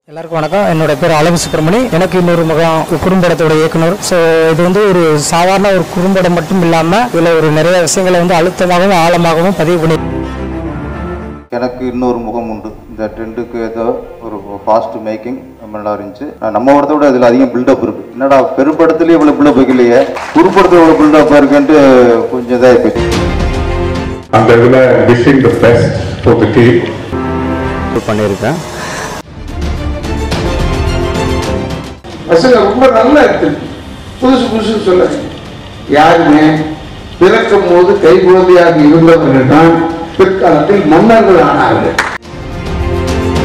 எல்லாருக்கும் வணக்கம் என்னோட பேர் அழகு சுப்பிரமணி எனக்கு இன்னொரு மகன் குறும்படத்தோட இயக்குனர் ஸோ இது வந்து ஒரு சாதாரண ஒரு குறும்படம் மட்டும் இல்லாமல் இதில் ஒரு நிறைய விஷயங்களை வந்து அழுத்தமாகவும் ஆழமாகவும் பதிவு பண்ணி எனக்கு இன்னொரு முகம் உண்டு இந்த ட்ரெண்டுக்கு ஏதோ ஒரு ஃபாஸ்ட் மேக்கிங் ரொம்ப நல்லா இருந்துச்சு நான் நம்ம படத்தை விட அதில் அதிகம் பில்டப் இருக்கு என்னடா பெரும்படத்துலேயே இவ்வளோ பில்டப் வைக்கலையே குறுப்படத்தில் இவ்வளோ பில்டப் இருக்குன்ட்டு கொஞ்சம் இதாக போச்சு அந்த இதில் wishing the best for the team பண்ணியிருக்கேன் பசங்க ரொம்ப நல்லா எடுத்திருக்கு புதுசு புதுசு சொல்ல யாருமே பிறக்கும் போது கைபோதையாக இருந்தவர்கள் தான் பிற்காலத்தில் மன்னர்கள் ஆனார்கள்